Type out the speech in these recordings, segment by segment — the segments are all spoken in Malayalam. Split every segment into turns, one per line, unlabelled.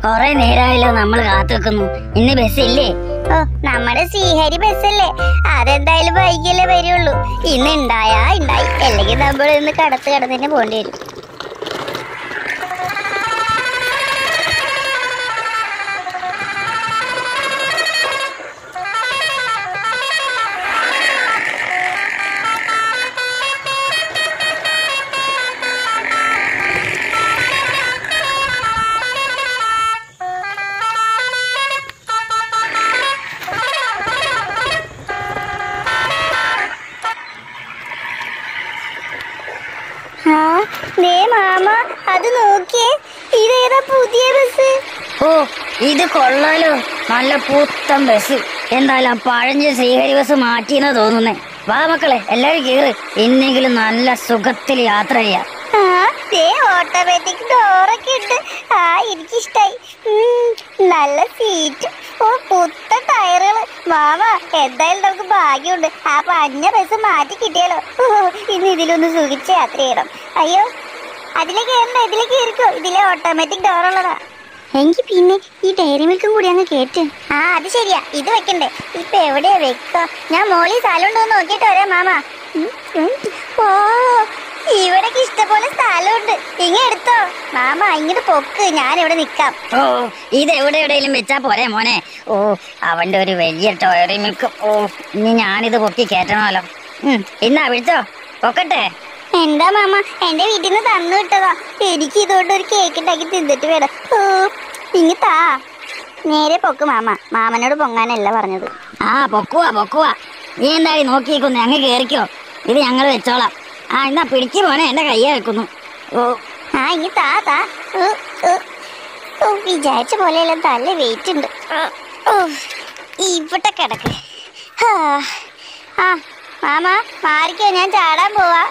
കൊറേ നേരമായല്ലോ നമ്മൾ കാത്തു വെക്കുന്നു ഇന്ന് ബസ് ഇല്ലേ
ഓ നമ്മുടെ ശ്രീഹരി ബസ്സല്ലേ അതെന്തായാലും വൈകിയല്ലേ വരുള്ളൂ ഇന്ന് ഉണ്ടായാ ഉണ്ടായി അല്ലെങ്കിൽ നമ്മൾ ഇന്ന് കടത്ത് കടന്നെ പോകേണ്ടി വരും ആ ദേ മാമ അത് നോക്കിയേ ഇതേതാ പുതിയ ബസ്
ഓ ഇത് കൊള്ളാലോ നല്ല പൂത്തൻ ബസ് എന്തായാലും ആ പഴഞ്ച ശ്രീഹരി ബസ് മാറ്റിയെന്നാ തോന്നുന്നേ വാ മക്കളെ എല്ലാരും കേറ് ഇന്നെങ്കിലും നല്ല സുഖത്തിൽ യാത്ര ചെയ്യാം
ആ ദേ ഓട്ടോമാറ്റിക് ഡോറൊക്കെ ഉണ്ട് ആ എനിക്കിഷ്ടായി ഉം, നല്ല സീറ്റ് ഓ പുത്ത ടയറുകള് മാമ എന്തായാലും നമുക്ക് ഭാഗ്യമുണ്ട് ആ പഞ്ഞ ബസ് മാറ്റി കിട്ടിയാലോ ഓ, ഇന്ന് ഇതിലൊന്ന് സുഖിച്ച് യാത്ര ചെയ്യണം അയ്യോ അതിലേക്ക് കയറണ്ട ഇതിലേക്ക് കയറിക്കോ ഇതിലെ ഓട്ടോമാറ്റിക് ഡോർ ഉള്ളതാ എങ്കിൽ പിന്നെ ഈ ഡയറി മിൽക്കും കൂടി അങ്ങ് കേട്ട് ആ അത് ശരിയാ ഇത് വെക്കണ്ടേ ഇപ്പൊ എവിടെയാ വെക്ക ഞാൻ മോളി സ്ഥലമുണ്ടോ എന്ന് നോക്കിയിട്ട് വരാം മാമ ഉം, ഉം. ഓ ഇവിടേക്ക് ഇഷ്ടംപോലെ സ്ഥലമുണ്ട് ഇങ്ങ എടുത്തോ മാമ ഇങ്ങോട്ട് പൊക്ക് ഞാൻ ഇവിടെ നിക്കാം
ഓ ഇത് എവിടെ എവിടെയെങ്കിലും വെച്ചാ പോരെ മോനെ ഓ അവന്റെ ഒരു വലിയ ടോയറി മിൽക്കും ഓ ഇനി ഞാനിത് പൊക്കി കയറ്റണമല്ലോ ഉം, ഇന്നാ വിളിച്ചോ പൊക്കട്ടെ
എന്താ മാമ എന്റെ വീട്ടിൽ നിന്ന് തന്നു വിട്ടതാ എനിക്ക് ഇതുകൊണ്ട് ഒരു കേക്ക് ഉണ്ടാക്കി തിന്നിട്ട് വേണം ഓ ഇങ്ങ താ നേരെ പൊക്ക് മാമ മാമനോട് പൊങ്ങാനല്ല പറഞ്ഞത്
ആ പൊക്കുവാ പൊക്കുവാ നീ എന്തായാലും നോക്കിയിരിക്കുന്നു അങ്ങ് കേറിക്കോ ഇത് ഞങ്ങൾ വെച്ചോളാം ആ എന്നാ പിടിക്ക് മോനെ എന്റെ കയ്യെ വെക്കുന്നു ഓ
ആ ഇങ്ങ താ താ ഉ, ഉ. ഓ വിചാരിച്ച പോലെയല്ല നല്ല വെയിറ്റ് ഉണ്ട് ആ, ഓ, ഇവിടെ കിടക്ക് ഹാ. ആ മാമ മാറിക്കോ ഞാൻ ചാടാൻ പോവാ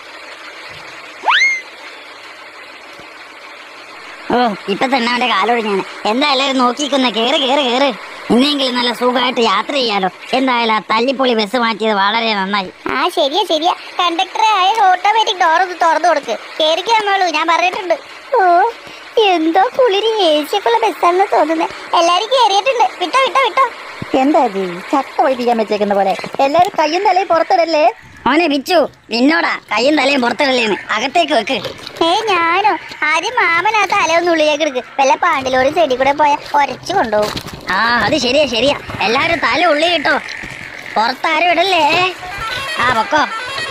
ഓ ഇപ്പൊ തന്നെ അവന്റെ കാലൊടിഞ്ഞാണ് എന്തായാലും നോക്കിക്കുന്ന കേറ് കേറ് കേറ് ഇന്നെങ്കിലും നല്ല സുഖമായിട്ട് യാത്ര ചെയ്യാലോ എന്തായാലും ആ തല്ലിപ്പൊളി ബസ് മാറ്റിയത് വളരെ നന്നായി
ആ ശരിയാ ശരിയാ കണ്ടക്ടറെ ആയ ഓട്ടോമാറ്റിക് ഡോർ ഒന്ന് തുറന്നു കൊടുക്ക് കേറിക്കാൻ വേളൂ ഞാൻ പറഞ്ഞിട്ടുണ്ട് ഓ എന്തോ കുളിരി ഏച്ചിയൊക്കെയുള്ള ബസ്സാണെന്ന് തോന്നുന്നത് എല്ലാരും കേറിയിട്ടുണ്ട് വിട്ടോ വിട്ടോ വിട്ടോ
എന്താ ജി ചക്ക ഒഴിപ്പിക്കാൻ വെച്ചേക്കുന്ന പോലെ എല്ലാരും കയ്യും തലയും പുറത്തിടല്ലേ
മോനെ ബിച്ചു നിന്നോടാ കയ്യും തലയും പുറത്തിടലേന്ന് അകത്തേക്ക് വെക്ക്
ഏ ഞാനോ ആദ്യം മാമൻ ആ തലയൊന്ന് ഉള്ളിലേക്ക് എടുക്ക് വല്ല പാണ്ടിലോറി ചെടി കൂടെ പോയാൽ ഒരച്ചു കൊണ്ടുപോകും
ആ അത് ശരിയാ ശരിയാ എല്ലാരും തല ഉള്ളി കിട്ടോ പുറത്താരും ഇടല്ലേ ആ പൊക്കോ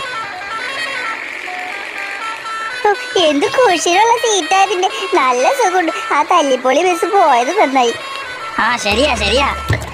ഓ, എന്ത് കുഷിലുള്ള സീറ്റാ ഇതിന്റെ നല്ല സുഖമുണ്ട് ആ തല്ലിപ്പൊളി ബസ് പോയത് നന്നായി
ആ ശരിയാ ശരിയാ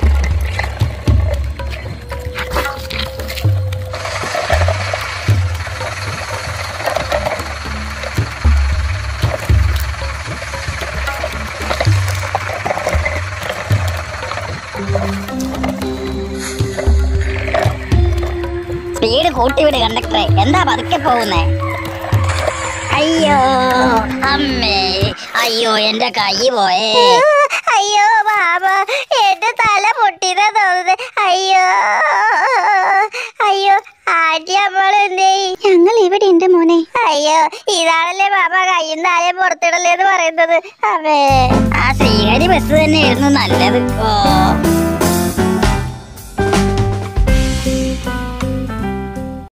സ്പീഡ് കൂട്ടിവിട് കണ്ടക്ടറെ എന്താ പതുക്കെ പോകുന്നേ അയ്യോ അമ്മേ അയ്യോ എന്റെ കൈ പോയേ
അയ്യോ ബാബ എന്റെ തല പൊട്ടിയതാ തോന്നുന്നത് അയ്യോ അയ്യോ ആദ്യ നമ്മളെന്തേ ഞങ്ങൾ ഇവിടെ ഉണ്ട് മോനെ അയ്യോ ഇതാണല്ലേ ബാബ കയ്യും താഴെ പുറത്തിടല്ലേന്ന് പറയുന്നത് അവേ
ആ ശ്രീഹരി ബസ് തന്നെയായിരുന്നു നല്ലത് ഓ